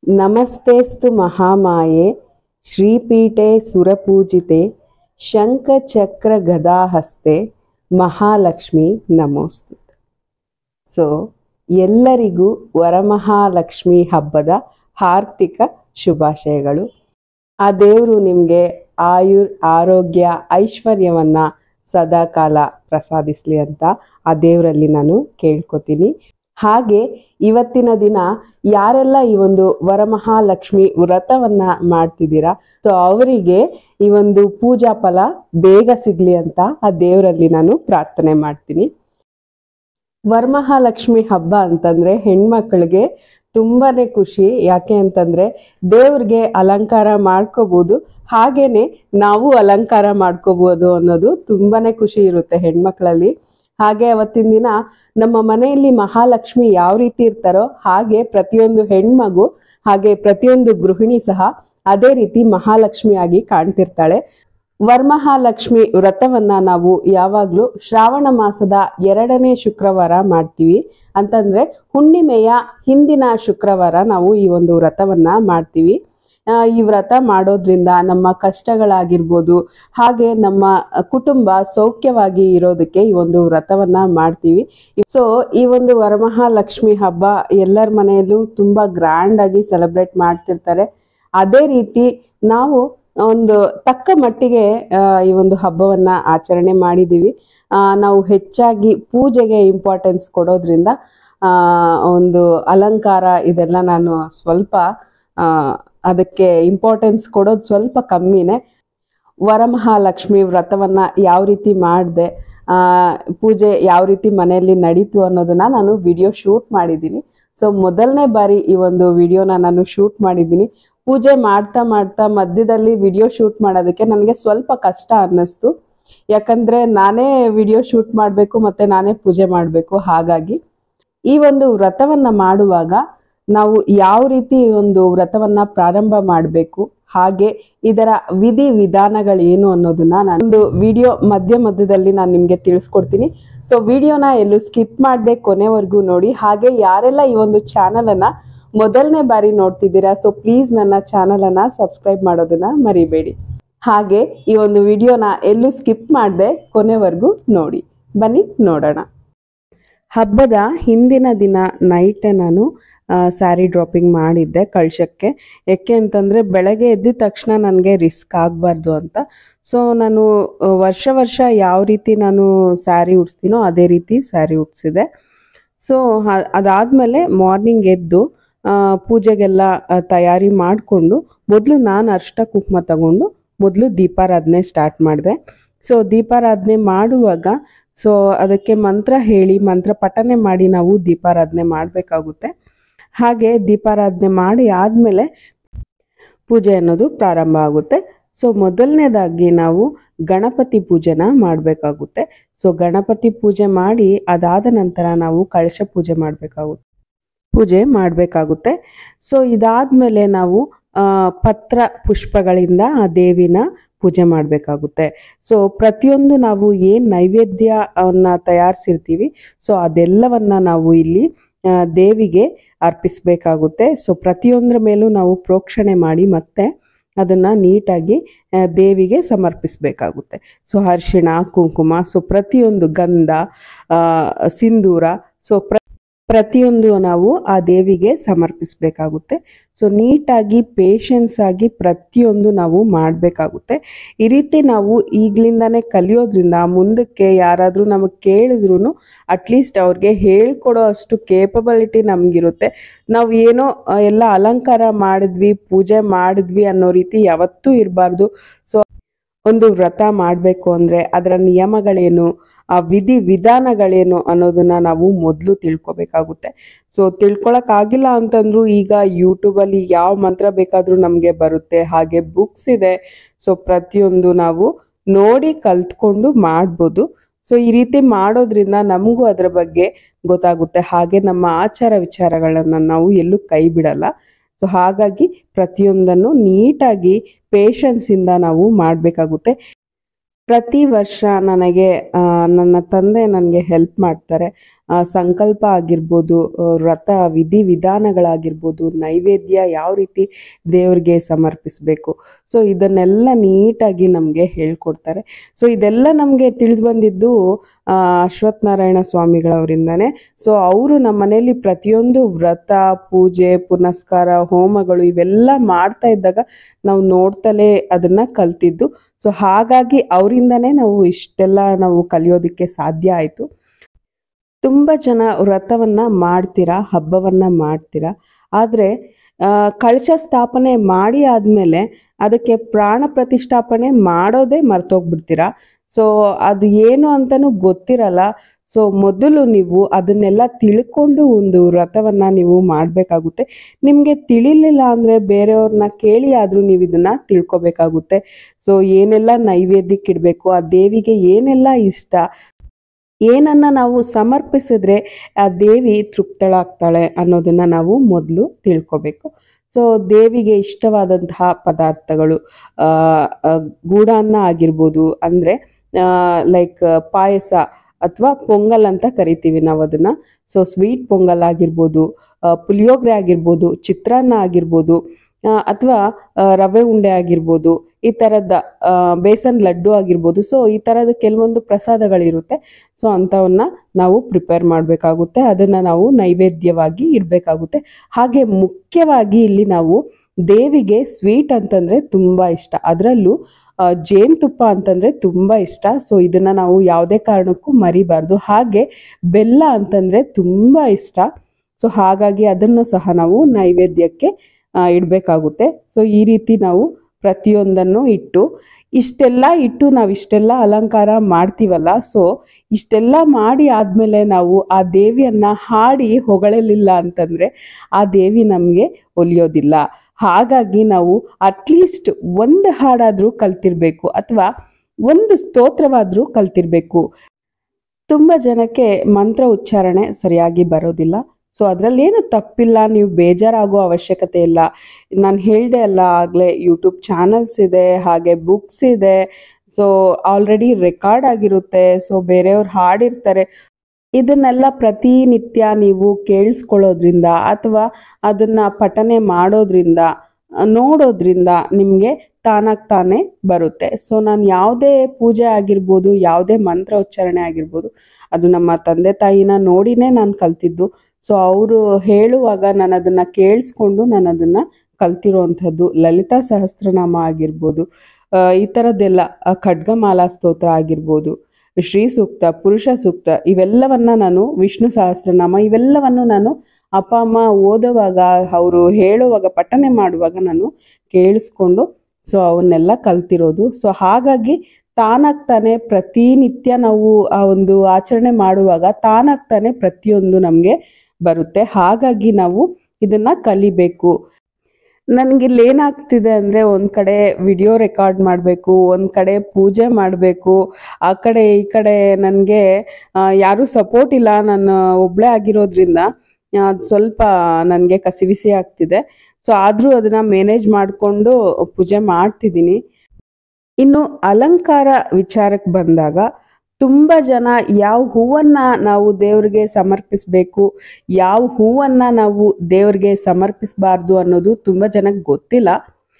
ನಮಸ್ತೆಸ್ತು ಮಹಾಮಾಯೆ ಶ್ರೀಪೀಠೆ ಸುರಪೂಜಿತೆ ಶಂಖಚಕ್ರ ಗದಾಹಸ್ತೆ Mahalakshmi ನಮೋಸ್ತು so ಎಲ್ಲರಿಗೂ ವರಮಹಾಲಕ್ಷ್ಮಿ ಹಬ್ಬದ ಹಾರ್ದಿಕ ಶುಭಾಶಯಗಳು ಆ ದೇವರು ನಿಮಗೆ ಆಯುರ್ ಆರೋಗ್ಯ ಐಶ್ವರ್ಯವನ್ನ ಸದಾ ಕಾಲ ಪ್ರಸಾದಿಸ್ಲಿ ಅಂತ ಆ ದೇವರಲ್ಲಿ ನಾನು ಕೇಳ್ಕೊತೀನಿ ಹಾಗೆ ಇವತ್ತಿನ ದಿನ ಯಾರೆಲ್ಲ ಈ ಒಂದು ವರಮಹಾಲಕ್ಷ್ಮಿ ವ್ರತವನ್ನ ಮಾಡ್ತಿದ್ದೀರಾ ಸೊ ಅವರಿಗೆ ಈ ಒಂದು ಪೂಜಾ ಫಲ ಬೇಗ ಸಿಗ್ಲಿ ಅಂತ ಆ ದೇವರಲ್ಲಿ ನಾನು ಪ್ರಾರ್ಥನೆ ಮಾಡ್ತೀನಿ ವರಮಹಾಲಕ್ಷ್ಮಿ ಹಬ್ಬ ಅಂತಂದ್ರೆ ಹೆಣ್ಮಕ್ಳಿಗೆ ತುಂಬಾನೇ ಖುಷಿ ಯಾಕೆ ಅಂತಂದ್ರೆ ದೇವ್ರಿಗೆ ಅಲಂಕಾರ ಮಾಡ್ಕೋಬಹುದು ಹಾಗೇನೆ ನಾವು ಅಲಂಕಾರ ಮಾಡ್ಕೋಬಹುದು ಅನ್ನೋದು ತುಂಬಾನೇ ಖುಷಿ ಇರುತ್ತೆ ಹೆಣ್ಮಕ್ಳಲ್ಲಿ ಹಾಗೆ ಅವತ್ತಿನ ದಿನ ನಮ್ಮ ಮನೆಯಲ್ಲಿ ಮಹಾಲಕ್ಷ್ಮಿ ಯಾವ ರೀತಿ ಇರ್ತಾರೋ ಹಾಗೆ ಪ್ರತಿಯೊಂದು ಹೆಣ್ಮಗು ಹಾಗೆ ಪ್ರತಿಯೊಂದು ಗೃಹಿಣಿ ಸಹ ಅದೇ ರೀತಿ ಮಹಾಲಕ್ಷ್ಮಿಯಾಗಿ ಕಾಣ್ತಿರ್ತಾಳೆ ವರಮಹಾಲಕ್ಷ್ಮಿ ವ್ರತವನ್ನ ನಾವು ಯಾವಾಗ್ಲೂ ಶ್ರಾವಣ ಮಾಸದ ಎರಡನೇ ಶುಕ್ರವಾರ ಮಾಡ್ತೀವಿ ಅಂತಂದ್ರೆ ಹುಣ್ಣಿಮೆಯ ಹಿಂದಿನ ಶುಕ್ರವಾರ ನಾವು ಈ ಒಂದು ವ್ರತವನ್ನ ಮಾಡ್ತೀವಿ ಆ, ಈ ವ್ರತ ಮಾಡೋದ್ರಿಂದ ನಮ್ಮ ಕಷ್ಟಗಳಾಗಿರ್ಬೋದು ಹಾಗೆ ನಮ್ಮ ಕುಟುಂಬ ಸೌಖ್ಯವಾಗಿ ಇರೋದಕ್ಕೆ ಈ ಒಂದು ವ್ರತವನ್ನ ಮಾಡ್ತೀವಿ ಸೊ ಈ ಒಂದು ವರಮಹಾಲಕ್ಷ್ಮಿ ಹಬ್ಬ ಎಲ್ಲರ ಮನೆಯಲ್ಲೂ ತುಂಬಾ ಗ್ರ್ಯಾಂಡ್ ಆಗಿ ಸೆಲೆಬ್ರೇಟ್ ಮಾಡ್ತಿರ್ತಾರೆ ಅದೇ ರೀತಿ ನಾವು ಒಂದು ತಕ್ಕ ಮಟ್ಟಿಗೆ ಆ, ಈ ಒಂದು ಹಬ್ಬವನ್ನ ಆಚರಣೆ ಮಾಡಿದೀವಿ ಆ, ನಾವು ಹೆಚ್ಚಾಗಿ ಪೂಜೆಗೆ ಇಂಪಾರ್ಟೆನ್ಸ್ ಕೊಡೋದ್ರಿಂದ ಆ, ಒಂದು ಅಲಂಕಾರ ಇದೆಲ್ಲ ನಾನು ಸ್ವಲ್ಪ ಆ, ಅದಕ್ಕೆ ಇಂಪಾರ್ಟೆನ್ಸ್ ಕೊಡೋದು ಸ್ವಲ್ಪ ಕಮ್ಮಿನೇ ವರಮಹಾಲಕ್ಷ್ಮಿ ವ್ರತವನ್ನ ಯಾವ ರೀತಿ ಮಾಡಿದೆ ಪೂಜೆ ಯಾವ ರೀತಿ ಮನೆಯಲ್ಲಿ ನಡೀತು ಅನ್ನೋದನ್ನ ನಾನು ವಿಡಿಯೋ ಶೂಟ್ ಮಾಡಿದ್ದೀನಿ ಸೊ ಮೊದಲನೇ ಬಾರಿ ಈ ಒಂದು ವಿಡಿಯೋನ ನಾನು ಶೂಟ್ ಮಾಡಿದ್ದೀನಿ ಪೂಜೆ ಮಾಡ್ತಾ ಮಾಡ್ತಾ ಮಧ್ಯದಲ್ಲಿ ವಿಡಿಯೋ ಶೂಟ್ ಮಾಡೋದಕ್ಕೆ ನನಗೆ ಸ್ವಲ್ಪ ಕಷ್ಟ ಅನ್ನಿಸ್ತು ಯಾಕಂದ್ರೆ ನಾನೇ ವಿಡಿಯೋ ಶೂಟ್ ಮಾಡಬೇಕು ಮತ್ತೆ ನಾನೇ ಪೂಜೆ ಮಾಡಬೇಕು ಹಾಗಾಗಿ ಈ ಒಂದು ವ್ರತವನ್ನ ಮಾಡುವಾಗ ನಾವು ಯಾವ ರೀತಿ ಈ ಒಂದು ವ್ರತವನ್ನ ಪ್ರಾರಂಭ ಮಾಡಬೇಕು ಹಾಗೆ ಇದರ ವಿಧಿ ವಿಧಾನಗಳೇನು ಅನ್ನೋದನ್ನ ನಾನೊಂದು ವಿಡಿಯೋ ಮಧ್ಯ ಮಧ್ಯದಲ್ಲಿ ನಾನು ನಿಮಗೆ ತಿಳಿಸ್ಕೊಡ್ತೀನಿ ಸೊ ವಿಡಿಯೋನ ಎಲ್ಲೂ ಸ್ಕಿಪ್ ಮಾಡದೆ ಕೊನೆವರೆಗೂ ನೋಡಿ ಹಾಗೆ ಯಾರೆಲ್ಲ ಈ ಒಂದು ಚಾನಲ್ ಅನ್ನ ಮೊದಲನೇ ಬಾರಿ ನೋಡ್ತಿದ್ದೀರಾ ಸೊ ಪ್ಲೀಸ್ ನನ್ನ ಚಾನಲ್ ಅನ್ನ ಸಬ್ಸ್ಕ್ರೈಬ್ ಮಾಡೋದನ್ನ ಮರಿಬೇಡಿ ಹಾಗೆ ಈ ಒಂದು ವಿಡಿಯೋನ ಎಲ್ಲೂ ಸ್ಕಿಪ್ ಮಾಡದೆ ಕೊನೆವರೆಗೂ ನೋಡಿ ಬನ್ನಿ ನೋಡೋಣ ಹಬ್ಬದ ಹಿಂದಿನ ದಿನ ನೈಟ್ ನಾನು ಸ್ಯಾರಿ ಡ್ರಾಪಿಂಗ್ ಮಾಡಿದ್ದೆ ಕಳ್ಸಕ್ಕೆ ಯಾಕೆ ಅಂತಂದರೆ ಬೆಳಗ್ಗೆ ಎದ್ದ ತಕ್ಷಣ ನನಗೆ ರಿಸ್ಕ್ ಆಗಬಾರ್ದು ಅಂತ ಸೊ ನಾನು ಆ, ವರ್ಷ ವರ್ಷ ಯಾವ ರೀತಿ ನಾನು ಸ್ಯಾರಿ ಉಡ್ಸ್ತೀನೋ ಅದೇ ರೀತಿ ಸ್ಯಾರಿ ಉಡ್ಸಿದೆ ಸೊ ಅದಾದಮೇಲೆ ಮಾರ್ನಿಂಗ್ ಎದ್ದು ಆ, ಪೂಜೆಗೆಲ್ಲ ಆ, ತಯಾರಿ ಮಾಡಿಕೊಂಡು ಮೊದಲು ನಾನು ಅರ್ಷ್ಟ ಕುಂಕುಮ ತಗೊಂಡು ಮೊದಲು ದೀಪಾರಾಧನೆ ಸ್ಟಾರ್ಟ್ ಮಾಡಿದೆ ಸೊ ದೀಪಾರಾಧನೆ ಮಾಡುವಾಗ ಸೊ ಅದಕ್ಕೆ ಮಂತ್ರ ಹೇಳಿ ಮಂತ್ರ ಪಠನೆ ಮಾಡಿ ನಾವು ದೀಪಾರಾಧನೆ ಮಾಡಬೇಕಾಗುತ್ತೆ ಹಾಗೆ ದೀಪಾರಾಧನೆ ಮಾಡಿ ಆದಮೇಲೆ ಪೂಜೆ ಅನ್ನೋದು ಪ್ರಾರಂಭ ಆಗುತ್ತೆ ಸೊ ಮೊದಲನೇದಾಗಿ ನಾವು ಗಣಪತಿ ಪೂಜೆನ ಮಾಡಬೇಕಾಗುತ್ತೆ ಸೊ ಗಣಪತಿ ಪೂಜೆ ಮಾಡಿ ಅದಾದ ನಂತರ ನಾವು ಕಳಶ ಪೂಜೆ ಮಾಡಬೇಕಾಗುತ್ತೆ ಪೂಜೆ ಮಾಡಬೇಕಾಗುತ್ತೆ ಸೊ ಇದಾದ್ಮೇಲೆ ನಾವು ಆ, ಪತ್ರ ಪುಷ್ಪಗಳಿಂದ ಆ ದೇವಿನ ಪೂಜೆ ಮಾಡಬೇಕಾಗುತ್ತೆ ಸೊ ಪ್ರತಿಯೊಂದು ನಾವು ಏನು ನೈವೇದ್ಯ ಅವನ್ನ ತಯಾರಿಸಿರ್ತೀವಿ ಸೊ ಅದೆಲ್ಲವನ್ನ ನಾವು ಇಲ್ಲಿ ಆ, ದೇವಿಗೆ ಅರ್ಪಿಸಬೇಕಾಗುತ್ತೆ ಸೊ ಪ್ರತಿಯೊಂದರ ಮೇಲೂ ನಾವು ಪ್ರೋಕ್ಷಣೆ ಮಾಡಿ ಮತ್ತೆ ಅದನ್ನ ನೀಟಾಗಿ ಆ, ದೇವಿಗೆ ಸಮರ್ಪಿಸಬೇಕಾಗುತ್ತೆ ಸೊ ಅರಿಶಿಣ ಕುಂಕುಮ ಸೊ ಪ್ರತಿಯೊಂದು ಗಂಧ ಆ, ಸಿಂಧೂರ ಸೊ ಪ್ರ ಪ್ರತಿಯೊಂದು ನಾವು ಆ ದೇವಿಗೆ ಸಮರ್ಪಿಸಬೇಕಾಗುತ್ತೆ ಸೊ ನೀಟಾಗಿ ಪೇಷನ್ಸ್ ಆಗಿ ಪ್ರತಿಯೊಂದು ನಾವು ಮಾಡಬೇಕಾಗುತ್ತೆ ಈ ರೀತಿ ನಾವು ಈಗ್ಲಿಂದಾನೇ ಕಲಿಯೋದ್ರಿಂದ ಮುಂದಕ್ಕೆ ಯಾರಾದರೂ ನಮಗೆ ಕೇಳಿದ್ರು ಅಟ್ಲೀಸ್ಟ್ ಅವ್ರಿಗೆ ಹೇಳ್ಕೊಡೋ ಅಷ್ಟು ಕೇಪಬಿಲಿಟಿ ನಮಗಿರುತ್ತೆ ನಾವು ಏನೋ ಆ, ಎಲ್ಲ ಅಲಂಕಾರ ಮಾಡಿದ್ವಿ ಪೂಜೆ ಮಾಡಿದ್ವಿ ಅನ್ನೋ ರೀತಿ ಯಾವತ್ತೂ ಇರಬಾರ್ದು ಸೊ ಒಂದು ವ್ರತ ಮಾಡಬೇಕು ಅಂದರೆ ಅದರ ನಿಯಮಗಳೇನು ಆ ವಿಧಿ ವಿಧಾನಗಳೇನು ಅನ್ನೋದನ್ನ ನಾವು ಮೊದಲು ತಿಳ್ಕೊಬೇಕಾಗುತ್ತೆ ಸೊ ತಿಳ್ಕೊಳಕ್ ಆಗಿಲ್ಲ ಅಂತಂದ್ರೂ ಈಗ ಯೂಟ್ಯೂಬಲ್ಲಿ ಯಾವ ಮಂತ್ರ ಬೇಕಾದರೂ ನಮಗೆ ಬರುತ್ತೆ ಹಾಗೆ ಬುಕ್ಸ್ ಇದೆ ಸೊ ಪ್ರತಿಯೊಂದು ನಾವು ನೋಡಿ ಕಲ್ತ್ಕೊಂಡು ಮಾಡ್ಬೋದು ಸೊ ಈ ರೀತಿ ಮಾಡೋದ್ರಿಂದ ನಮಗೂ ಅದರ ಬಗ್ಗೆ ಗೊತ್ತಾಗುತ್ತೆ ಹಾಗೆ ನಮ್ಮ ಆಚಾರ ವಿಚಾರಗಳನ್ನು ನಾವು ಎಲ್ಲೂ ಕೈ ಬಿಡಲ್ಲ ಸೊ ಹಾಗಾಗಿ ಪ್ರತಿಯೊಂದನ್ನು ನೀಟಾಗಿ ಪೇಷನ್ಸಿಂದ ನಾವು ಮಾಡಬೇಕಾಗುತ್ತೆ ಪ್ರತಿ ವರ್ಷ ನನಗೆ ಆ, ನನ್ನ ತಂದೆ ನನಗೆ ಹೆಲ್ಪ್ ಮಾಡ್ತಾರೆ ಆ, ಸಂಕಲ್ಪ ಆಗಿರ್ಬೋದು ಆ, ವ್ರತ ವಿಧಿ ವಿಧಾನಗಳಾಗಿರ್ಬೋದು ನೈವೇದ್ಯ ಯಾವ ರೀತಿ ದೇವ್ರಿಗೆ ಸಮರ್ಪಿಸಬೇಕು ಸೊ ಇದನ್ನೆಲ್ಲ ನೀಟಾಗಿ ನಮಗೆ ಹೇಳ್ಕೊಡ್ತಾರೆ ಸೊ ಇದೆಲ್ಲ ನಮಗೆ ತಿಳಿದು ಬಂದಿದ್ದು ಆ, ಅಶ್ವಥ್ ನಾರಾಯಣ ಸ್ವಾಮಿಗಳವರಿಂದಾನೆ ಸೊ ಅವರು ನಮ್ಮ ಮನೆಯಲ್ಲಿ ಪ್ರತಿಯೊಂದು ವ್ರತ ಪೂಜೆ ಪುನಸ್ಕಾರ ಹೋಮಗಳು ಇವೆಲ್ಲ ಮಾಡ್ತಾ ಇದ್ದಾಗ ನಾವು ನೋಡ್ತಲೇ ಅದನ್ನ ಕಲ್ತಿದ್ದು ಸೊ ಹಾಗಾಗಿ ಅವರಿಂದನೇ ನಾವು ಇಷ್ಟೆಲ್ಲ ನಾವು ಕಲಿಯೋದಕ್ಕೆ ಸಾಧ್ಯ ಆಯಿತು ತುಂಬ ಜನ ವ್ರತವನ್ನ ಮಾಡ್ತೀರಾ ಹಬ್ಬವನ್ನ ಮಾಡ್ತೀರಾ ಆದರೆ ಕಳಶ ಸ್ಥಾಪನೆ ಮಾಡಿ ಆದಮೇಲೆ ಅದಕ್ಕೆ ಪ್ರಾಣ ಪ್ರತಿಷ್ಠಾಪನೆ ಮಾಡೋದೇ ಮರ್ತೋಗ್ಬಿಡ್ತೀರಾ ಸೊ ಅದು ಏನು ಅಂತಲೂ ಗೊತ್ತಿರಲ್ಲ ಸೊ ಮೊದಲು ನೀವು ಅದನ್ನೆಲ್ಲ ತಿಳ್ಕೊಂಡು ಒಂದು ವ್ರತವನ್ನ ನೀವು ಮಾಡಬೇಕಾಗುತ್ತೆ ನಿಮಗೆ ತಿಳಿಲಿಲ್ಲ ಅಂದರೆ ಬೇರೆಯವ್ರನ್ನ ಕೇಳಿ ಆದರೂ ನೀವು ಇದನ್ನ ತಿಳ್ಕೊಬೇಕಾಗುತ್ತೆ ಸೊ ಏನೆಲ್ಲ ನೈವೇದ್ಯಕ್ಕೆ ಇಡಬೇಕು ಆ ದೇವಿಗೆ ಏನೆಲ್ಲ ಇಷ್ಟ ಏನನ್ನ ನಾವು ಸಮರ್ಪಿಸಿದ್ರೆ ಆ ದೇವಿ ತೃಪ್ತಳಾಗ್ತಾಳೆ ಅನ್ನೋದನ್ನ ನಾವು ಮೊದಲು ತಿಳ್ಕೊಬೇಕು ಸೊ ದೇವಿಗೆ ಇಷ್ಟವಾದಂತಹ ಪದಾರ್ಥಗಳು ಆ, ಆ, ಗೂಡಾನ್ನ ಆಗಿರ್ಬೋದು ಅಂದರೆ ಲೈಕ್ ಪಾಯಸ ಅಥವಾ ಪೊಂಗಲ್ ಅಂತ ಕರಿತೀವಿ ನಾವು ಅದನ್ನ ಸೊ ಸ್ವೀಟ್ ಪೊಂಗಲ್ ಆಗಿರ್ಬೋದು ಆ, ಪುಳಿಯೋಗರೆ ಆಗಿರ್ಬೋದು ಚಿತ್ರಾನ್ನ ಆಗಿರ್ಬೋದು ಅಥವಾ ರವೆ ಉಂಡೆ ಆಗಿರ್ಬೋದು ಈ ಥರದ ಆ, ಬೇಸನ್ ಲಡ್ಡು ಆಗಿರ್ಬೋದು ಸೊ ಈ ಥರದ ಕೆಲವೊಂದು ಪ್ರಸಾದಗಳಿರುತ್ತೆ ಸೊ ಅಂಥವನ್ನ ನಾವು ಪ್ರಿಪೇರ್ ಮಾಡಬೇಕಾಗುತ್ತೆ ಅದನ್ನು ನಾವು ನೈವೇದ್ಯವಾಗಿ ಇಡಬೇಕಾಗುತ್ತೆ ಹಾಗೆ ಮುಖ್ಯವಾಗಿ ಇಲ್ಲಿ ನಾವು ದೇವಿಗೆ ಸ್ವೀಟ್ ಅಂತಂದರೆ ತುಂಬ ಇಷ್ಟ ಅದರಲ್ಲೂ ಜೇನುತುಪ್ಪ ಅಂತಂದರೆ ತುಂಬ ಇಷ್ಟ ಸೊ ಇದನ್ನು ನಾವು ಯಾವುದೇ ಕಾರಣಕ್ಕೂ ಮರಿಬಾರ್ದು ಹಾಗೆ ಬೆಲ್ಲ ಅಂತಂದರೆ ತುಂಬ ಇಷ್ಟ ಸೊ ಹಾಗಾಗಿ ಅದನ್ನು ಸಹ ನಾವು ನೈವೇದ್ಯಕ್ಕೆ ಇಡಬೇಕಾಗುತ್ತೆ ಸೊ ಈ ರೀತಿ ನಾವು ಪ್ರತಿಯೊಂದನ್ನು ಇಟ್ಟು ಇಷ್ಟೆಲ್ಲ ಇಟ್ಟು ನಾವು ಇಷ್ಟೆಲ್ಲ ಅಲಂಕಾರ ಮಾಡ್ತೀವಲ್ಲ ಸೊ ಇಷ್ಟೆಲ್ಲ ಮಾಡಿ ಆದಮೇಲೆ ನಾವು ಆ ದೇವಿಯನ್ನ ಹಾಡಿ ಹೊಗಳಲಿಲ್ಲ ಅಂತಂದರೆ ಆ ದೇವಿ ನಮಗೆ ಒಲಿಯೋದಿಲ್ಲ ಹಾಗಾಗಿ ನಾವು ಅಟ್ಲೀಸ್ಟ್ ಒಂದು ಹಾಡಾದರೂ ಕಲ್ತಿರ್ಬೇಕು ಅಥವಾ ಒಂದು ಸ್ತೋತ್ರವಾದರೂ ಕಲ್ತಿರ್ಬೇಕು ತುಂಬ ಜನಕ್ಕೆ ಮಂತ್ರ ಉಚ್ಚಾರಣೆ ಸರಿಯಾಗಿ ಬರೋದಿಲ್ಲ ಸೊ ಅದರಲ್ಲಿ ಏನು ತಪ್ಪಿಲ್ಲ ನೀವು ಬೇಜಾರಾಗೋ ಅವಶ್ಯಕತೆ ಇಲ್ಲ ನಾನು ಹೇಳಿದೆ ಅಲ್ಲ ಆಗಲೇ ಯೂಟ್ಯೂಬ್ ಚಾನಲ್ಸ್ ಇದೆ ಹಾಗೆ ಬುಕ್ಸ್ ಇದೆ ಸೊ ಆಲ್ರೆಡಿ ರೆಕಾರ್ಡ್ ಆಗಿರುತ್ತೆ ಸೊ ಬೇರೆಯವ್ರು ಹಾಡಿರ್ತಾರೆ ಇದನ್ನೆಲ್ಲ ಪ್ರತಿನಿತ್ಯ ನೀವು ಕೇಳಿಸ್ಕೊಳ್ಳೋದ್ರಿಂದ ಅಥವಾ ಅದನ್ನ ಪಠನೆ ಮಾಡೋದ್ರಿಂದ ಆ, ನೋಡೋದ್ರಿಂದ ನಿಮಗೆ ತಾನಾಗ್ ತಾನೇ ಬರುತ್ತೆ ಸೊ ನಾನು ಯಾವುದೇ ಪೂಜೆ ಆಗಿರ್ಬೋದು ಯಾವುದೇ ಮಂತ್ರ ಉಚ್ಚಾರಣೆ ಆಗಿರ್ಬೋದು ಅದು ನಮ್ಮ ತಂದೆ ತಾಯಿನ ನೋಡಿನೇ ನಾನು ಕಲ್ತಿದ್ದು ಸೊ ಅವರು ಹೇಳುವಾಗ ನಾನು ಅದನ್ನು ಕೇಳಿಸ್ಕೊಂಡು ನಾನು ಅದನ್ನು ಕಲ್ತಿರೋವಂಥದ್ದು ಲಲಿತಾ ಸಹಸ್ರನಾಮ ಆಗಿರ್ಬೋದು ಆ, ಈ ಥರದ್ದೆಲ್ಲ ಆ, ಖಡ್ಗಮಾಲಾ ಸ್ತೋತ್ರ ಆಗಿರ್ಬೋದು ಶ್ರೀ ಸೂಕ್ತ ಪುರುಷ ಸೂಕ್ತ ಇವೆಲ್ಲವನ್ನ ನಾನು ವಿಷ್ಣು ಸಹಸ್ರನಾಮ ಇವೆಲ್ಲವನ್ನು ನಾನು ಅಪ್ಪ ಅಮ್ಮ ಓದುವಾಗ ಅವರು ಹೇಳುವಾಗ ಪಠನೆ ಮಾಡುವಾಗ ನಾನು ಕೇಳಿಸ್ಕೊಂಡು ಸೊ ಅವನ್ನೆಲ್ಲ ಕಲ್ತಿರೋದು ಸೊ ಹಾಗಾಗಿ ತಾನಾಗ್ತಾನೆ ಪ್ರತಿನಿತ್ಯ ನಾವು ಆ ಒಂದು ಆಚರಣೆ ಮಾಡುವಾಗ ತಾನಾಗ್ತಾನೆ ಪ್ರತಿಯೊಂದು ನಮಗೆ ಬರುತ್ತೆ ಹಾಗಾಗಿ ನಾವು ಇದನ್ನ ಕಲಿಬೇಕು ನನಗೆ ಇಲ್ಲಿ ಏನಾಗ್ತಿದೆ ಅಂದರೆ ಒಂದು ಕಡೆ ವಿಡಿಯೋ ರೆಕಾರ್ಡ್ ಮಾಡಬೇಕು ಒಂದು ಕಡೆ ಪೂಜೆ ಮಾಡಬೇಕು ಆ ಕಡೆ ಈ ಕಡೆ ನನಗೆ ಯಾರೂ ಸಪೋರ್ಟ್ ಇಲ್ಲ ನಾನು ಒಬ್ಬಳೇ ಆಗಿರೋದ್ರಿಂದ ಆ, ಅದ್ ಸ್ವಲ್ಪ ನನಗೆ ಕಸಿವಿಸಿ ಆಗ್ತಿದೆ ಸೊ ಆದರೂ ಅದನ್ನು ಮ್ಯಾನೇಜ್ ಮಾಡಿಕೊಂಡು ಪೂಜೆ ಮಾಡ್ತಿದ್ದೀನಿ ಇನ್ನು ಅಲಂಕಾರ ವಿಚಾರಕ್ಕೆ ಬಂದಾಗ ತುಂಬ ಜನ ಯಾವ ಹೂವನ್ನ ನಾವು ದೇವ್ರಿಗೆ ಸಮರ್ಪಿಸಬೇಕು ಯಾವ ಹೂವನ್ನ ನಾವು ದೇವ್ರಿಗೆ ಸಮರ್ಪಿಸಬಾರ್ದು ಅನ್ನೋದು ತುಂಬ ಜನಕ್ಕೆ ಗೊತ್ತಿಲ್ಲ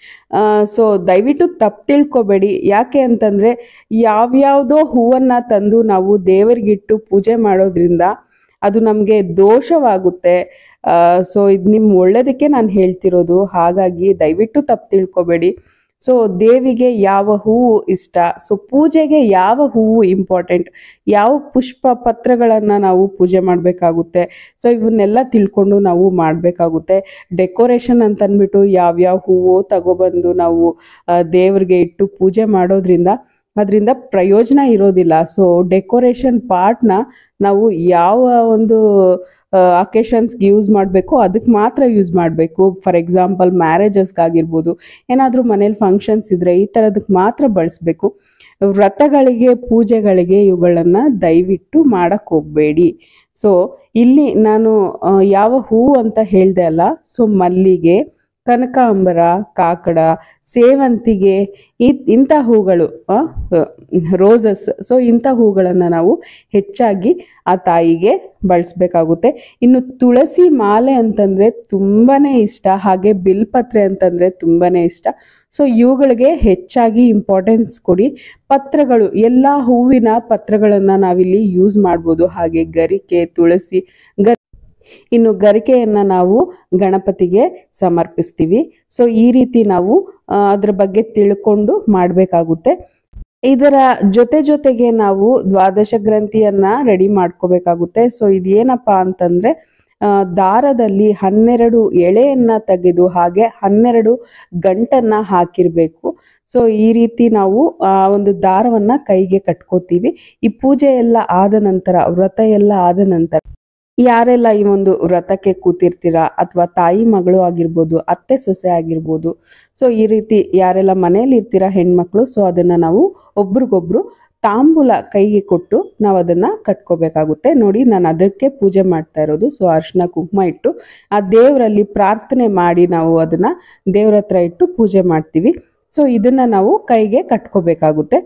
ಸೊ ದಯವಿಟ್ಟು ತಪ್ಪು ತಿಳ್ಕೊಬೇಡಿ ಯಾಕೆ ಅಂತಂದರೆ ಯಾವ್ಯಾವುದೋ ಹೂವನ್ನ ತಂದು ನಾವು ದೇವರಿಗಿಟ್ಟು ಪೂಜೆ ಮಾಡೋದ್ರಿಂದ ಅದು ನಮಗೆ ದೋಷವಾಗುತ್ತೆ ಸೊ ಇದು ನಿಮ್ಮ ಒಳ್ಳೇದಕ್ಕೆ ನಾನು ಹೇಳ್ತಿರೋದು ಹಾಗಾಗಿ ದಯವಿಟ್ಟು ತಪ್ಪು ತಿಳ್ಕೊಬೇಡಿ ಸೊ ದೇವಿಗೆ ಯಾವ ಹೂವು ಇಷ್ಟ ಸೊ ಪೂಜೆಗೆ ಯಾವ ಹೂವು ಇಂಪಾರ್ಟೆಂಟ್ ಯಾವ ಪುಷ್ಪ ಪತ್ರಗಳನ್ನು ನಾವು ಪೂಜೆ ಮಾಡಬೇಕಾಗುತ್ತೆ ಸೊ ಇವನ್ನೆಲ್ಲ ತಿಳ್ಕೊಂಡು ನಾವು ಮಾಡಬೇಕಾಗುತ್ತೆ ಡೆಕೋರೇಷನ್ ಅಂತ ಅಂದ್ಬಿಟ್ಟು ಯಾವ್ಯಾವ ಹೂವು ತಗೊಬಂದು ನಾವು ಆ, ದೇವ್ರಿಗೆ ಇಟ್ಟು ಪೂಜೆ ಮಾಡೋದ್ರಿಂದ ಅದರಿಂದ ಪ್ರಯೋಜನ ಇರೋದಿಲ್ಲ ಸೊ ಡೆಕೋರೇಷನ್ ಪಾರ್ಟ್ನ ನಾವು ಯಾವ ಒಂದು ಅಕೇಶನ್ಸ್ಗೆ ಯೂಸ್ ಮಾಡಬೇಕು ಅದಕ್ಕೆ ಮಾತ್ರ ಯೂಸ್ ಮಾಡಬೇಕು ಫಾರ್ ಎಕ್ಸಾಂಪಲ್ ಮ್ಯಾರೇಜಸ್ಗಾಗಿರ್ಬೋದು ಏನಾದರೂ ಮನೇಲಿ ಫಂಕ್ಷನ್ಸ್ ಇದ್ದರೆ ಈ ಥರದಕ್ಕೆ ಮಾತ್ರ ಬಳಸಬೇಕು ವ್ರತಗಳಿಗೆ ಪೂಜೆಗಳಿಗೆ ಇವುಗಳನ್ನು ದಯವಿಟ್ಟು ಮಾಡಕ್ಕೆ ಹೋಗಬೇಡಿ ಸೊ ಇಲ್ಲಿ ನಾನು ಆ, ಯಾವ ಹೂವು ಅಂತ ಹೇಳಿದೆ ಅಲ್ಲ ಸೊ ಮಲ್ಲಿಗೆ ಕನಕಾಂಬರ ಕಾಕಡ ಸೇವಂತಿಗೆ ಈ ಇಂಥ ಹೂಗಳು ರೋಸಸ್ ಸೊ ಇಂಥ ಹೂಗಳನ್ನು ನಾವು ಹೆಚ್ಚಾಗಿ ಆ ತಾಯಿಗೆ ಬಳಸಬೇಕಾಗುತ್ತೆ ಇನ್ನು ತುಳಸಿ ಮಾಲೆ ಅಂತಂದರೆ ತುಂಬಾ ಇಷ್ಟ ಹಾಗೆ ಬಿಲ್ಪತ್ರೆ ಅಂತಂದರೆ ತುಂಬಾ ಇಷ್ಟ ಸೊ ಇವುಗಳಿಗೆ ಹೆಚ್ಚಾಗಿ ಇಂಪಾರ್ಟೆನ್ಸ್ ಕೊಡಿ ಪತ್ರಗಳು ಎಲ್ಲ ಹೂವಿನ ಪತ್ರಗಳನ್ನು ನಾವಿಲ್ಲಿ ಯೂಸ್ ಮಾಡ್ಬೋದು ಹಾಗೆ ಗರಿಕೆ ತುಳಸಿ ಗ ಇನ್ನು ಗರಿಕೆಯನ್ನು ನಾವು ಗಣಪತಿಗೆ ಸಮರ್ಪಿಸ್ತೀವಿ ಸೊ ಈ ರೀತಿ ನಾವು ಆ, ಅದ್ರ ಬಗ್ಗೆ ತಿಳ್ಕೊಂಡು ಮಾಡಬೇಕಾಗುತ್ತೆ ಇದರ ಜೊತೆ ಜೊತೆಗೆ ನಾವು ದ್ವಾದಶ ಗ್ರಂಥಿಯನ್ನ ರೆಡಿ ಮಾಡ್ಕೋಬೇಕಾಗುತ್ತೆ ಸೊ ಇದೇನಪ್ಪ ಅಂತಂದ್ರೆ ಆ, ದಾರದಲ್ಲಿ ಹನ್ನೆರಡು ಎಳೆಯನ್ನ ತೆಗೆದು ಹಾಗೆ ಹನ್ನೆರಡು ಗಂಟನ್ನ ಹಾಕಿರ್ಬೇಕು ಸೊ ಈ ರೀತಿ ನಾವು ಆ ಒಂದು ದಾರವನ್ನ ಕೈಗೆ ಕಟ್ಕೋತೀವಿ ಈ ಪೂಜೆ ಎಲ್ಲ ಆದ ನಂತರ ವ್ರತ ಎಲ್ಲ ಆದ ನಂತರ ಯಾರೆಲ್ಲ ಈ ಒಂದು ವ್ರತಕ್ಕೆ ಕೂತಿರ್ತೀರಾ ಅಥವಾ ತಾಯಿ ಮಗಳು ಆಗಿರ್ಬೋದು ಅತ್ತೆ ಸೊಸೆ ಆಗಿರ್ಬೋದು ಸೊ ಈ ರೀತಿ ಯಾರೆಲ್ಲ ಮನೆಯಲ್ಲಿ ಇರ್ತೀರಾ ಹೆಣ್ಮಕ್ಳು ಸೊ ಅದನ್ನ ನಾವು ಒಬ್ರಿಗೊಬ್ರು ತಾಂಬೂಲ ಕೈಗೆ ಕೊಟ್ಟು ನಾವು ಅದನ್ನ ಕಟ್ಕೋಬೇಕಾಗುತ್ತೆ ನೋಡಿ ನಾನು ಅದಕ್ಕೆ ಪೂಜೆ ಮಾಡ್ತಾ ಇರೋದು ಸೊ ಅರ್ಶಿನ ಕುಂಕುಮ ಇಟ್ಟು ಆ ದೇವರಲ್ಲಿ ಪ್ರಾರ್ಥನೆ ಮಾಡಿ ನಾವು ಅದನ್ನ ದೇವ್ರ ಹತ್ರ ಇಟ್ಟು ಪೂಜೆ ಮಾಡ್ತೀವಿ ಸೊ ಇದನ್ನ ನಾವು ಕೈಗೆ ಕಟ್ಕೋಬೇಕಾಗುತ್ತೆ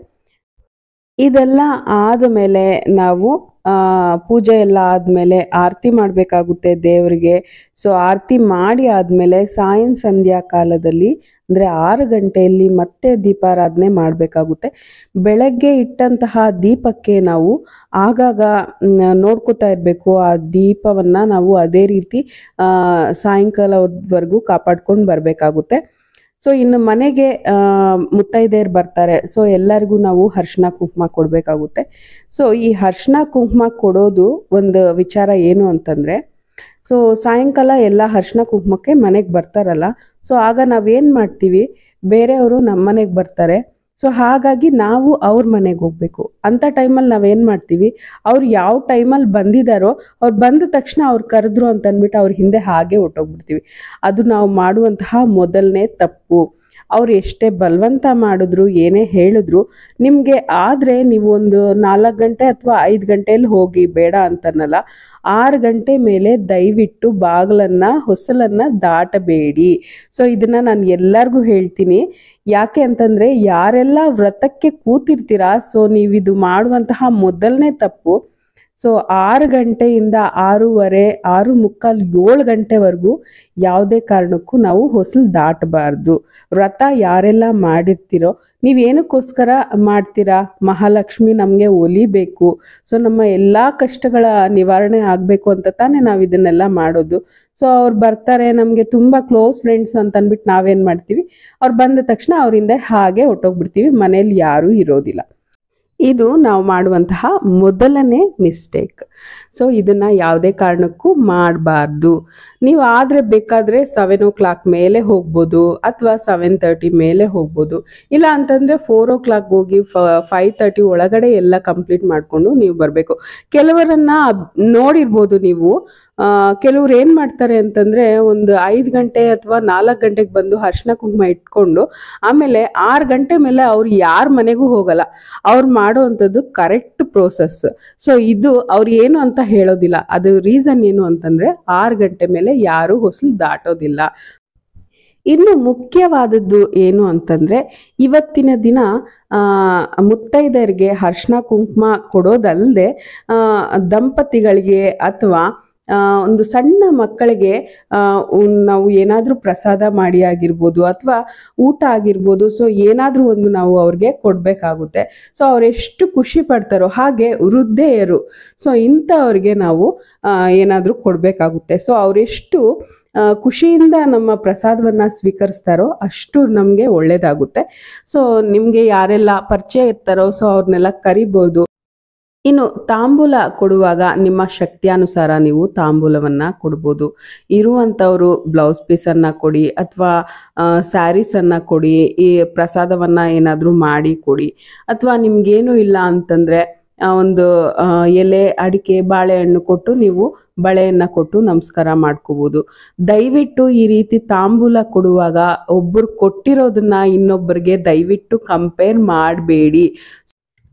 ಇದೆಲ್ಲ ಆದಮೇಲೆ ನಾವು ಆ, ಪೂಜೆ ಎಲ್ಲ ಆದಮೇಲೆ ಆರತಿ ಮಾಡಬೇಕಾಗುತ್ತೆ ದೇವರಿಗೆ ಸೊ ಆರತಿ ಮಾಡಿ ಆದಮೇಲೆ ಸಾಯಂ ಸಂಧ್ಯಾ ಕಾಲದಲ್ಲಿ ಅಂದರೆ ಆರು ಗಂಟೆಯಲ್ಲಿ ಮತ್ತೆ ದೀಪಾರಾಧನೆ ಮಾಡಬೇಕಾಗುತ್ತೆ ಬೆಳಗ್ಗೆ ಇಟ್ಟಂತಹ ದೀಪಕ್ಕೆ ನಾವು ಆಗಾಗ ಮ್, ನೋಡ್ಕೋತಾ ಇರಬೇಕು ಆ ದೀಪವನ್ನು ನಾವು ಅದೇ ರೀತಿ ಆ, ಸಾಯಂಕಾಲವರೆಗೂ ಕಾಪಾಡ್ಕೊಂಡು ಬರಬೇಕಾಗುತ್ತೆ ಸೊ ಇನ್ನು ಮನೆಗೆ ಆ, ಮುತ್ತೈದೆಯರು ಬರ್ತಾರೆ ಸೊ ಎಲ್ಲರಿಗೂ ನಾವು ಅರ್ಶಿನ ಕುಂಕುಮ ಕೊಡಬೇಕಾಗುತ್ತೆ ಸೊ ಈ ಅರ್ಶಿನ ಕುಂಕುಮ ಕೊಡೋದು ಒಂದು ವಿಚಾರ ಏನು ಅಂತಂದರೆ ಸೊ ಸಾಯಂಕಾಲ ಎಲ್ಲ ಅರ್ಶಿನ ಕುಂಕುಮಕ್ಕೆ ಮನೆಗೆ ಬರ್ತಾರಲ್ಲ ಸೊ ಆಗ ನಾವೇನು ಮಾಡ್ತೀವಿ ಬೇರೆಯವರು ನಮ್ಮ ಮನೆಗೆ ಬರ್ತಾರೆ ಸೊ ಹಾಗಾಗಿ ನಾವು ಅವ್ರ ಮನೆಗೆ ಹೋಗ್ಬೇಕು ಅಂಥ ಟೈಮಲ್ಲಿ ನಾವೇನು ಮಾಡ್ತೀವಿ ಅವ್ರು ಯಾವ ಟೈಮಲ್ಲಿ ಬಂದಿದ್ದಾರೋ ಅವ್ರು ಬಂದ ತಕ್ಷಣ ಅವ್ರು ಕರೆದ್ರು ಅಂತ ಅಂದ್ಬಿಟ್ಟು ಅವ್ರ ಹಿಂದೆ ಹಾಗೆ ಹೊಟ್ಟೋಗ್ಬಿಡ್ತೀವಿ ಅದು ನಾವು ಮಾಡುವಂತಹ ಮೊದಲನೇ ತಪ್ಪು ಅವ್ರು ಎಷ್ಟೇ ಬಲವಂತ ಮಾಡಿದ್ರು ಏನೇ ಹೇಳಿದ್ರು ನಿಮಗೆ ಆದರೆ ನೀವು ಒಂದು ನಾಲ್ಕು ಗಂಟೆ ಅಥವಾ ಐದು ಗಂಟೆಯಲ್ಲಿ ಹೋಗಿ ಬೇಡ ಅಂತನಲ್ಲ ಆರು ಗಂಟೆ ಮೇಲೆ ದಯವಿಟ್ಟು ಬಾಗಿಲನ್ನ ಹೊಸಲನ್ನ ದಾಟಬೇಡಿ ಸೊ ಇದನ್ನ ನಾನು ಎಲ್ಲರಿಗೂ ಹೇಳ್ತೀನಿ ಯಾಕೆ ಅಂತಂದ್ರೆ ಯಾರೆಲ್ಲ ವ್ರತಕ್ಕೆ ಕೂತಿರ್ತೀರಾ ಸೊ ನೀವಿದು ಮಾಡುವಂತಹ ಮೊದಲನೇ ತಪ್ಪು ಸೊ ಆರು ಗಂಟೆಯಿಂದ ಆರೂವರೆ ಆರು ಮುಕ್ಕಾಲು ಏಳು ಗಂಟೆವರೆಗೂ ಯಾವುದೇ ಕಾರಣಕ್ಕೂ ನಾವು ಹೊಸಲು ದಾಟಬಾರ್ದು ವ್ರತ ಯಾರೆಲ್ಲ ಮಾಡಿರ್ತೀರೋ ನೀವೇನಕ್ಕೋಸ್ಕರ ಮಾಡ್ತೀರಾ ಮಹಾಲಕ್ಷ್ಮಿ ನಮಗೆ ಒಲಿಬೇಕು ಸೊ ನಮ್ಮ ಎಲ್ಲ ಕಷ್ಟಗಳ ನಿವಾರಣೆ ಆಗಬೇಕು ಅಂತ ತಾನೇ ನಾವು ಇದನ್ನೆಲ್ಲ ಮಾಡೋದು ಸೊ ಅವ್ರು ಬರ್ತಾರೆ ನಮಗೆ ತುಂಬ ಕ್ಲೋಸ್ ಫ್ರೆಂಡ್ಸ್ ಅಂತ ಅಂದ್ಬಿಟ್ಟು ನಾವೇನು ಮಾಡ್ತೀವಿ ಅವ್ರು ಬಂದ ತಕ್ಷಣ ಅವರಿಂದ ಹಾಗೆ ಹೊಟ್ಟೋಗ್ಬಿಡ್ತೀವಿ ಮನೇಲಿ ಯಾರೂ ಇರೋದಿಲ್ಲ ಇದು ನಾವು ಮಾಡುವಂತಹ ಮೊದಲನೇ ಮಿಸ್ಟೇಕ್ ಸೊ ಇದನ್ನು ಯಾವುದೇ ಕಾರಣಕ್ಕೂ ಮಾಡಬಾರ್ದು ನೀವು ಆದರೆ ಬೇಕಾದರೆ ಸೆವೆನ್ ಓ ಕ್ಲಾಕ್ ಮೇಲೆ ಹೋಗ್ಬೋದು ಅಥವಾ ಸೆವೆನ್ ತರ್ಟಿ ಮೇಲೆ ಹೋಗ್ಬೋದು ಇಲ್ಲ ಅಂತಂದರೆ ಫೋರ್ ಓ ಕ್ಲಾಕ್ ಹೋಗಿ ಫೈವ್ ತರ್ಟಿ ಒಳಗಡೆ ಎಲ್ಲ ಕಂಪ್ಲೀಟ್ ಮಾಡಿಕೊಂಡು ನೀವು ಬರಬೇಕು ಕೆಲವರನ್ನ ನೋಡಿರ್ಬೋದು ನೀವು ಆ, ಕೆಲವ್ರು ಏನು ಮಾಡ್ತಾರೆ ಅಂತಂದರೆ ಒಂದು ಐದು ಗಂಟೆ ಅಥವಾ ನಾಲ್ಕು ಗಂಟೆಗೆ ಬಂದು ಅರ್ಶಿನ ಕುಂಕುಮ ಇಟ್ಕೊಂಡು ಆಮೇಲೆ ಆರು ಗಂಟೆ ಮೇಲೆ ಅವ್ರು ಯಾರ ಮನೆಗೂ ಹೋಗಲ್ಲ ಅವ್ರು ಮಾಡುವಂಥದ್ದು ಕರೆಕ್ಟ್ ಪ್ರೋಸೆಸ್ ಸೊ ಇದು ಅವ್ರು ಏನು ಅಂತ ಹೇಳೋದಿಲ್ಲ ಅದು ರೀಸನ್ ಏನು ಅಂತಂದರೆ ಆರು ಗಂಟೆ ಮೇಲೆ ಯಾರೂ ಹೊಸಲು ದಾಟೋದಿಲ್ಲ ಇನ್ನು ಮುಖ್ಯವಾದದ್ದು ಏನು ಅಂತಂದ್ರೆ ಇವತ್ತಿನ ದಿನ ಆ, ಮುತ್ತೈದೆಯರಿಗೆ ಅರ್ಶಿನ ಕುಂಕುಮ ಕೊಡೋದಲ್ಲದೆ ದಂಪತಿಗಳಿಗೆ ಅಥವಾ ಆ, ಒಂದು ಸಣ್ಣ ಮಕ್ಕಳಿಗೆ ಆ, ಉನ್- ನಾವು ಏನಾದರೂ ಪ್ರಸಾದ ಮಾಡಿ ಆಗಿರ್ಬೋದು ಅಥವಾ ಊಟ ಆಗಿರ್ಬೋದು ಸೊ ಏನಾದರೂ ಒಂದು ನಾವು ಅವ್ರಿಗೆ ಕೊಡಬೇಕಾಗುತ್ತೆ ಸೊ ಅವರೆಷ್ಟು ಖುಷಿ ಪಡ್ತಾರೋ ಹಾಗೆ ವೃದ್ಧೆಯರು ಸೊ ಇಂಥವ್ರಿಗೆ ನಾವು ಏನಾದರೂ ಕೊಡಬೇಕಾಗುತ್ತೆ ಸೊ ಅವರೆಷ್ಟು ಆ, ಖುಷಿಯಿಂದ ನಮ್ಮ ಪ್ರಸಾದವನ್ನು ಸ್ವೀಕರಿಸ್ತಾರೋ ಅಷ್ಟು ನಮಗೆ ಒಳ್ಳೆಯದಾಗುತ್ತೆ ಸೊ ನಿಮಗೆ ಯಾರೆಲ್ಲ ಪರಿಚಯ ಇರ್ತಾರೋ ಸೊ ಅವ್ರನ್ನೆಲ್ಲ ಕರಿಬೋದು ಇನ್ನು ತಾಂಬೂಲ ಕೊಡುವಾಗ ನಿಮ್ಮ ಶಕ್ತಿಯಾನುಸಾರ ನೀವು ತಾಂಬೂಲವನ್ನು ಕೊಡ್ಬೋದು ಇರುವಂಥವರು ಬ್ಲೌಸ್ ಪೀಸನ್ನು ಕೊಡಿ ಅಥವಾ ಸ್ಯಾರೀಸನ್ನು ಕೊಡಿ ಈ ಪ್ರಸಾದವನ್ನು ಏನಾದರೂ ಮಾಡಿ ಕೊಡಿ ಅಥವಾ ನಿಮ್ಗೇನು ಇಲ್ಲ ಅಂತಂದರೆ ಒಂದು ಆ, ಎಲೆ ಅಡಿಕೆ ಬಾಳೆಹಣ್ಣು ಕೊಟ್ಟು ನೀವು ಬಳೆಯನ್ನು ಕೊಟ್ಟು ನಮಸ್ಕಾರ ಮಾಡ್ಕೋಬೋದು ದಯವಿಟ್ಟು ಈ ರೀತಿ ತಾಂಬೂಲ ಕೊಡುವಾಗ ಒಬ್ಬರು ಕೊಟ್ಟಿರೋದನ್ನ ಇನ್ನೊಬ್ಬರಿಗೆ ದಯವಿಟ್ಟು ಕಂಪೇರ್ ಮಾಡಬೇಡಿ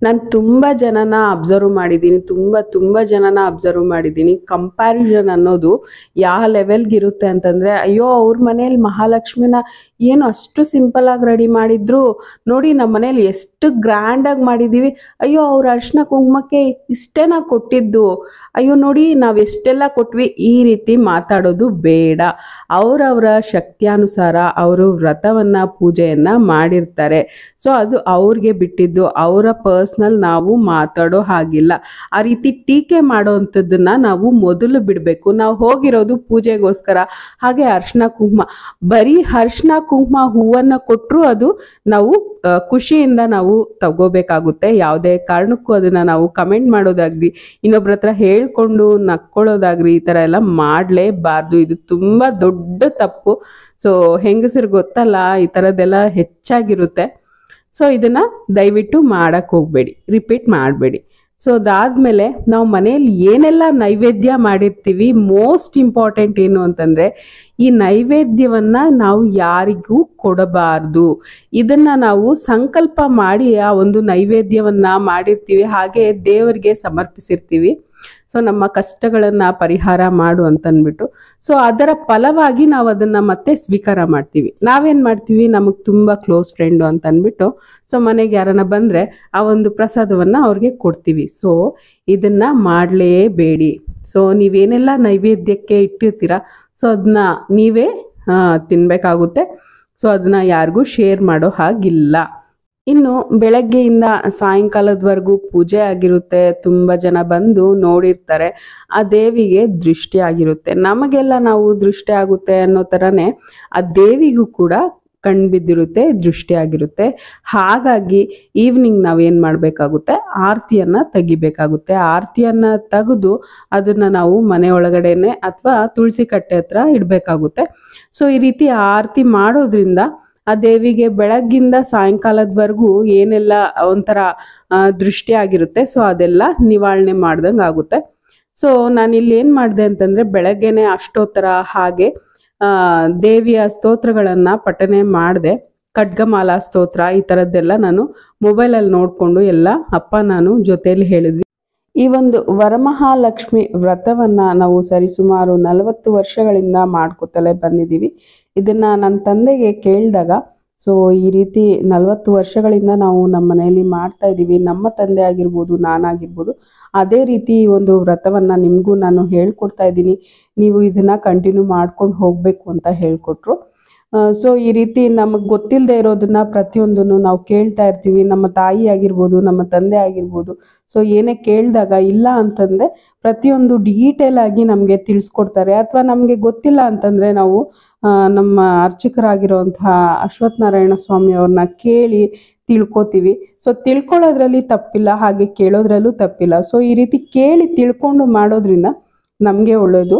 ನಾನು ತುಂಬ ಜನನ ಅಬ್ಸರ್ವ್ ಮಾಡಿದ್ದೀನಿ ತುಂಬ ತುಂಬ ಜನನ ಅಬ್ಸರ್ವ್ ಮಾಡಿದ್ದೀನಿ ಕಂಪ್ಯಾರಿಸನ್ ಅನ್ನೋದು ಯಾವ ಲೆವೆಲ್ಗೆ ಇರುತ್ತೆ ಅಂತಂದರೆ ಅಯ್ಯೋ ಅವ್ರ ಮನೇಲಿ ಮಹಾಲಕ್ಷ್ಮಿನ ಏನು ಅಷ್ಟು ಸಿಂಪಲ್ ಆಗಿ ರೆಡಿ ಮಾಡಿದ್ರು ನೋಡಿ ನಮ್ಮ ಮನೇಲಿ ಎಷ್ಟು ಗ್ರ್ಯಾಂಡಾಗಿ ಮಾಡಿದ್ದೀವಿ ಅಯ್ಯೋ ಅವ್ರ ಅರ್ಶಿನ ಕುಂಕುಮಕ್ಕೆ ಇಷ್ಟೇನ ಕೊಟ್ಟಿದ್ದು ಅಯ್ಯೋ ನೋಡಿ ನಾವು ಎಷ್ಟೆಲ್ಲ ಕೊಟ್ವಿ ಈ ರೀತಿ ಮಾತಾಡೋದು ಬೇಡ ಅವರವರ ಶಕ್ತಿಯಾನುಸಾರ ಅವರು ವ್ರತವನ್ನ ಪೂಜೆಯನ್ನ ಮಾಡಿರ್ತಾರೆ ಸೊ ಅದು ಅವ್ರಿಗೆ ಬಿಟ್ಟಿದ್ದು ಅವರ ಪರ್ಸ್ನಲ್ ನಾವು ಮಾತಾಡೋ ಹಾಗಿಲ್ಲ ಆ ರೀತಿ ಟೀಕೆ ಮಾಡೋ ಅಂಥದ್ದನ್ನ ನಾವು ಮೊದಲು ಬಿಡಬೇಕು ನಾವು ಹೋಗಿರೋದು ಪೂಜೆಗೋಸ್ಕರ ಹಾಗೆ ಅರ್ಶಿನ ಕುಂಕುಮ ಬರೀ ಅರ್ಶಿನ ಕುಂಕುಮ ಹೂವನ್ನ ಕೊಟ್ಟರು ಅದು ನಾವು ಆ, ಖುಷಿಯಿಂದ ನಾವು ತಗೋಬೇಕಾಗುತ್ತೆ ಯಾವುದೇ ಕಾರಣಕ್ಕೂ ಅದನ್ನ ನಾವು ಕಮೆಂಟ್ ಮಾಡೋದಾಗ್ಲಿ ಇನ್ನೊಬ್ರ ಹತ್ರ ಹೇಳ್ಕೊಂಡು ನಕ್ಕೊಳ್ಳೋದಾಗ್ಲಿ ಈ ಥರ ಎಲ್ಲ ಮಾಡಲೇಬಾರ್ದು ಇದು ತುಂಬ ದೊಡ್ಡ ತಪ್ಪು ಸೊ ಹೆಂಗಸರು ಗೊತ್ತಲ್ಲ ಈ ಥರದ್ದೆಲ್ಲ ಹೆಚ್ಚಾಗಿರುತ್ತೆ ಸೊ ಇದನ್ನ ದಯವಿಟ್ಟು ಮಾಡಕ್ಕೆ ಹೋಗಬೇಡಿ ರಿಪೀಟ್ ಮಾಡಬೇಡಿ ಸೊ ಅದಾದ್ಮೇಲೆ ನಾವು ಮನೆಯಲ್ಲಿ ಏನೆಲ್ಲ ನೈವೇದ್ಯ ಮಾಡಿರ್ತೀವಿ ಮೋಸ್ಟ್ ಇಂಪಾರ್ಟೆಂಟ್ ಏನು ಅಂತಂದ್ರೆ ಈ ನೈವೇದ್ಯವನ್ನ ನಾವು ಯಾರಿಗೂ ಕೊಡಬಾರ್ದು ಇದನ್ನ ನಾವು ಸಂಕಲ್ಪ ಮಾಡಿ ಆ ಒಂದು ನೈವೇದ್ಯವನ್ನ ಮಾಡಿರ್ತೀವಿ ಹಾಗೆ ದೇವರಿಗೆ ಸಮರ್ಪಿಸಿರ್ತೀವಿ ಸೊ ನಮ್ಮ ಕಷ್ಟಗಳನ್ನ ಪರಿಹಾರ ಮಾಡು ಅಂತನ್ಬಿಟ್ಟು ಸೊ ಅದರ ಫಲವಾಗಿ ನಾವು ಅದನ್ನ ಮತ್ತೆ ಸ್ವೀಕಾರ ಮಾಡ್ತೀವಿ ನಾವೇನ್ ಮಾಡ್ತೀವಿ ನಮಗೆ ತುಂಬಾ ಕ್ಲೋಸ್ ಫ್ರೆಂಡು ಅಂತ ಅಂದ್ಬಿಟ್ಟು ಸೊ ಮನೆಗೆ ಯಾರನ್ನ ಬಂದ್ರೆ ಆ ಒಂದು ಪ್ರಸಾದವನ್ನ ಅವ್ರಿಗೆ ಕೊಡ್ತೀವಿ ಸೊ ಇದನ್ನ ಮಾಡಲೇಬೇಡಿ ಸೊ ನೀವೇನೆಲ್ಲ ನೈವೇದ್ಯಕ್ಕೆ ಇಟ್ಟಿರ್ತೀರಾ ಸೊ ಅದನ್ನ ನೀವೇ ಆ, ತಿನ್ಬೇಕಾಗುತ್ತೆ ಸೊ ಅದನ್ನ ಯಾರಿಗೂ ಶೇರ್ ಮಾಡೋ ಹಾಗಿಲ್ಲ ಇನ್ನು ಬೆಳಗ್ಗೆಯಿಂದ ಸಾಯಂಕಾಲದವರೆಗೂ ಪೂಜೆ ಆಗಿರುತ್ತೆ ತುಂಬ ಜನ ಬಂದು ನೋಡಿರ್ತಾರೆ ಆ ದೇವಿಗೆ ದೃಷ್ಟಿ ಆಗಿರುತ್ತೆ ನಮಗೆಲ್ಲ ನಾವು ದೃಷ್ಟಿ ಆಗುತ್ತೆ ಅನ್ನೋ ಥರನೇ ಆ ದೇವಿಗೂ ಕೂಡ ಕಣ್ ಬಿದ್ದಿರುತ್ತೆ ದೃಷ್ಟಿ ಆಗಿರುತ್ತೆ ಹಾಗಾಗಿ ಈವ್ನಿಂಗ್ ನಾವೇನು ಮಾಡಬೇಕಾಗುತ್ತೆ ಆರತಿಯನ್ನ ತೆಗಿಬೇಕಾಗುತ್ತೆ ಆರತಿಯನ್ನ ತೆಗೆದು ಅದನ್ನ ನಾವು ಮನೆ ಒಳಗಡೆನೆ ಅಥವಾ ತುಳಸಿ ಕಟ್ಟೆ ಹತ್ರ ಇಡಬೇಕಾಗುತ್ತೆ ಸೊ ಈ ರೀತಿ ಆರತಿ ಮಾಡೋದ್ರಿಂದ ಆ ದೇವಿಗೆ ಬೆಳಗ್ಗಿಂದ ಸಾಯಂಕಾಲದವರೆಗೂ ಏನೆಲ್ಲ ಒಂಥರ ಆ, ದೃಷ್ಟಿ ಆಗಿರುತ್ತೆ ಸೊ ಅದೆಲ್ಲ ನಿವಾರಣೆ ಮಾಡ್ದಂಗೆ ಆಗುತ್ತೆ ಸೊ ನಾನು ಇಲ್ಲಿ ಏನು ಮಾಡಿದೆ ಅಂತಂದರೆ ಬೆಳಗ್ಗೆನೆ ಅಷ್ಟೋತ್ತರ ಹಾಗೆ ಆ, ದೇವಿಯ ಸ್ತೋತ್ರಗಳನ್ನು ಪಠನೆ ಮಾಡಿದೆ ಖಡ್ಗಮಾಲಾ ಸ್ತೋತ್ರ ಈ ಥರದ್ದೆಲ್ಲ ನಾನು ಮೊಬೈಲಲ್ಲಿ ನೋಡಿಕೊಂಡು ಎಲ್ಲ ಅಪ್ಪ ನಾನು ಜೊತೆಯಲ್ಲಿ ಹೇಳಿದ್ವಿ ಈ ಒಂದು ವರಮಹಾಲಕ್ಷ್ಮಿ ವ್ರತವನ್ನ ನಾವು ಸರಿಸುಮಾರು ನಲವತ್ತು ವರ್ಷಗಳಿಂದ ಮಾಡ್ಕೊತಲೇ ಬಂದಿದ್ದೀವಿ ಇದನ್ನ ನನ್ನ ತಂದೆಗೆ ಕೇಳಿದಾಗ ಸೊ ಈ ರೀತಿ ನಲವತ್ತು ವರ್ಷಗಳಿಂದ ನಾವು ನಮ್ಮ ಮನೆಯಲ್ಲಿ ಮಾಡ್ತಾ ಇದ್ದೀವಿ ನಮ್ಮ ತಂದೆ ಆಗಿರ್ಬೋದು ನಾನಾಗಿರ್ಬೋದು ಅದೇ ರೀತಿ ಈ ಒಂದು ವ್ರತವನ್ನ ನಿಮಗೂ ನಾನು ಹೇಳ್ಕೊಡ್ತಾ ಇದ್ದೀನಿ ನೀವು ಇದನ್ನ ಕಂಟಿನ್ಯೂ ಮಾಡ್ಕೊಂಡು ಹೋಗಬೇಕು ಅಂತ ಹೇಳ್ಕೊಟ್ರು ಸೊ ಈ ರೀತಿ ನಮಗೆ ಗೊತ್ತಿಲ್ಲದೆ ಇರೋದನ್ನ ಪ್ರತಿಯೊಂದನ್ನು ನಾವು ಕೇಳ್ತಾ ಇರ್ತೀವಿ ನಮ್ಮ ತಾಯಿ ಆಗಿರ್ಬೋದು ನಮ್ಮ ತಂದೆ ಆಗಿರ್ಬೋದು ಸೊ ಏನೇ ಕೇಳಿದಾಗ ಇಲ್ಲ ಅಂತಂದ್ರೆ ಪ್ರತಿಯೊಂದು ಡೀಟೇಲ್ ಆಗಿ ನಮಗೆ ತಿಳಿಸ್ಕೊಡ್ತಾರೆ ಅಥವಾ ನಮಗೆ ಗೊತ್ತಿಲ್ಲ ಅಂತಂದ್ರೆ ನಾವು ಆ, ನಮ್ಮ ಅರ್ಚಕರಾಗಿರುವಂತಹ ಅಶ್ವಥ್ ನಾರಾಯಣ ಸ್ವಾಮಿ ಅವ್ರನ್ನ ಕೇಳಿ ತಿಳ್ಕೊತೀವಿ ಸೊ ತಿಳ್ಕೊಳ್ಳೋದ್ರಲ್ಲಿ ತಪ್ಪಿಲ್ಲ ಹಾಗೆ ಕೇಳೋದ್ರಲ್ಲೂ ತಪ್ಪಿಲ್ಲ ಸೊ ಈ ರೀತಿ ಕೇಳಿ ತಿಳ್ಕೊಂಡು ಮಾಡೋದ್ರಿಂದ ನಮಗೆ ಒಳ್ಳೆಯದು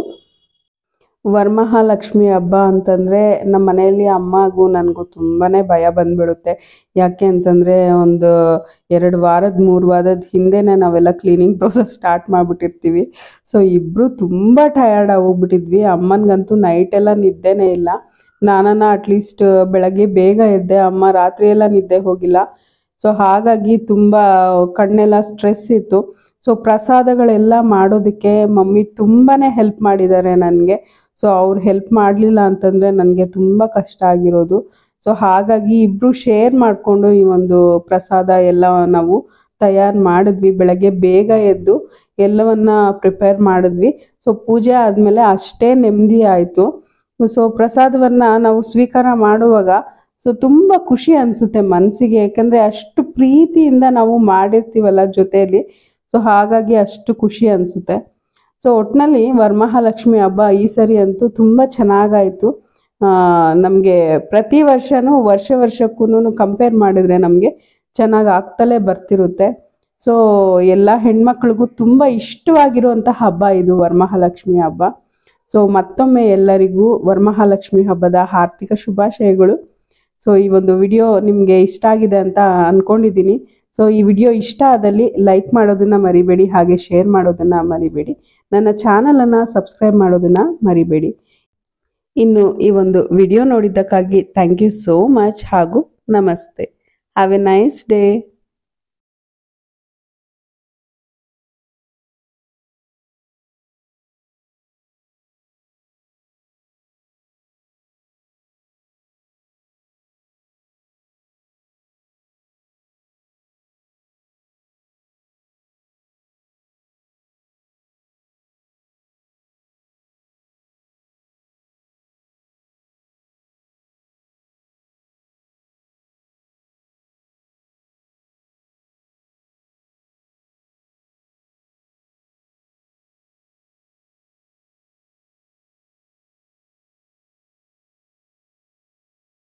ವರಮಹಾಲಕ್ಷ್ಮಿ ಹಬ್ಬ ಅಂತಂದರೆ ನಮ್ಮ ಮನೆಯಲ್ಲಿ ಅಮ್ಮಗೂ ನನಗೂ ತುಂಬಾ ಭಯ ಬಂದ್ಬಿಡುತ್ತೆ ಯಾಕೆ ಅಂತಂದರೆ ಒಂದು ಎರಡು ವಾರದ ಮೂರು ವಾರದ ಹಿಂದೆನೇ ನಾವೆಲ್ಲ ಕ್ಲೀನಿಂಗ್ ಪ್ರೊಸೆಸ್ ಸ್ಟಾರ್ಟ್ ಮಾಡಿಬಿಟ್ಟಿರ್ತೀವಿ ಸೊ ಇಬ್ಬರು ತುಂಬ ಟಯರ್ಡ್ ಆಗೋಗ್ಬಿಟ್ಟಿದ್ವಿ ಅಮ್ಮನಿಗಂತೂ ನೈಟ್ ಎಲ್ಲ ನಿದ್ದೆನೇ ಇಲ್ಲ ನಾನನ್ನ ಅಟ್ಲೀಸ್ಟ್ ಬೆಳಗ್ಗೆ ಬೇಗ ಎದ್ದೆ ಅಮ್ಮ ರಾತ್ರಿ ಎಲ್ಲ ನಿದ್ದೆ ಹೋಗಿಲ್ಲ ಸೊ ಹಾಗಾಗಿ ತುಂಬ ಕಣ್ಣೆಲ್ಲ ಸ್ಟ್ರೆಸ್ ಇತ್ತು ಸೊ ಪ್ರಸಾದಗಳೆಲ್ಲ ಮಾಡೋದಕ್ಕೆ ಮಮ್ಮಿ ತುಂಬಾ ಹೆಲ್ಪ್ ಮಾಡಿದ್ದಾರೆ ನನಗೆ ಸೊ ಅವ್ರು ಹೆಲ್ಪ್ ಮಾಡಲಿಲ್ಲ ಅಂತಂದರೆ ನನಗೆ ತುಂಬ ಕಷ್ಟ ಆಗಿರೋದು ಸೊ ಹಾಗಾಗಿ ಇಬ್ಬರು ಶೇರ್ ಮಾಡಿಕೊಂಡು ಈ ಒಂದು ಪ್ರಸಾದ ಎಲ್ಲ ನಾವು ತಯಾರು ಮಾಡಿದ್ವಿ ಬೆಳಗ್ಗೆ ಬೇಗ ಎದ್ದು ಎಲ್ಲವನ್ನ ಪ್ರಿಪೇರ್ ಮಾಡಿದ್ವಿ ಸೊ ಪೂಜೆ ಆದಮೇಲೆ ಅಷ್ಟೇ ನೆಮ್ಮದಿ ಆಯಿತು ಸೊ ಪ್ರಸಾದವನ್ನು ನಾವು ಸ್ವೀಕಾರ ಮಾಡುವಾಗ ಸೊ ತುಂಬ ಖುಷಿ ಅನಿಸುತ್ತೆ ಮನಸ್ಸಿಗೆ ಯಾಕಂದರೆ ಅಷ್ಟು ಪ್ರೀತಿಯಿಂದ ನಾವು ಮಾಡಿರ್ತೀವಲ್ಲ ಜೊತೆಯಲ್ಲಿ ಸೊ ಹಾಗಾಗಿ ಅಷ್ಟು ಖುಷಿ ಅನಿಸುತ್ತೆ ಸೊ ಒಟ್ಟಿನಲ್ಲಿ ವರಮಹಾಲಕ್ಷ್ಮಿ ಹಬ್ಬ ಈ ಸರಿ ಅಂತೂ ತುಂಬ ಚೆನ್ನಾಗಾಯಿತು ನಮಗೆ ಪ್ರತಿ ವರ್ಷನೂ ವರ್ಷ ವರ್ಷಕ್ಕೂ ಕಂಪೇರ್ ಮಾಡಿದರೆ ನಮಗೆ ಚೆನ್ನಾಗಿ ಆಗ್ತಲೇ ಬರ್ತಿರುತ್ತೆ ಸೊ ಎಲ್ಲ ಹೆಣ್ಮಕ್ಳಿಗೂ ತುಂಬ ಇಷ್ಟವಾಗಿರುವಂಥ ಹಬ್ಬ ಇದು ವರಮಹಾಲಕ್ಷ್ಮಿ ಹಬ್ಬ ಸೊ ಮತ್ತೊಮ್ಮೆ ಎಲ್ಲರಿಗೂ ವರಮಹಾಲಕ್ಷ್ಮಿ ಹಬ್ಬದ ಆರ್ಥಿಕ ಶುಭಾಶಯಗಳು ಸೊ ಈ ಒಂದು ವಿಡಿಯೋ ನಿಮಗೆ ಇಷ್ಟ ಆಗಿದೆ ಅಂತ ಅಂದ್ಕೊಂಡಿದ್ದೀನಿ ಸೊ ಈ ವಿಡಿಯೋ ಇಷ್ಟ ಆದಲ್ಲಿ ಲೈಕ್ ಮಾಡೋದನ್ನ ಮರಿಬೇಡಿ ಹಾಗೆ ಶೇರ್ ಮಾಡೋದನ್ನ ಮರಿಬೇಡಿ ನನ್ನ ಚಾನಲನ್ನು ಸಬ್ಸ್ಕ್ರೈಬ್ ಮಾಡೋದನ್ನ ಮರಿಬೇಡಿ ಇನ್ನು ಈ ಒಂದು ವಿಡಿಯೋ ನೋಡಿದ್ದಕ್ಕಾಗಿ ಥ್ಯಾಂಕ್ ಯು ಸೋ ಮಚ್ ಹಾಗೂ ನಮಸ್ತೆ ಹ್ಯಾವ್ ಎ ನೈಸ್ ಡೇ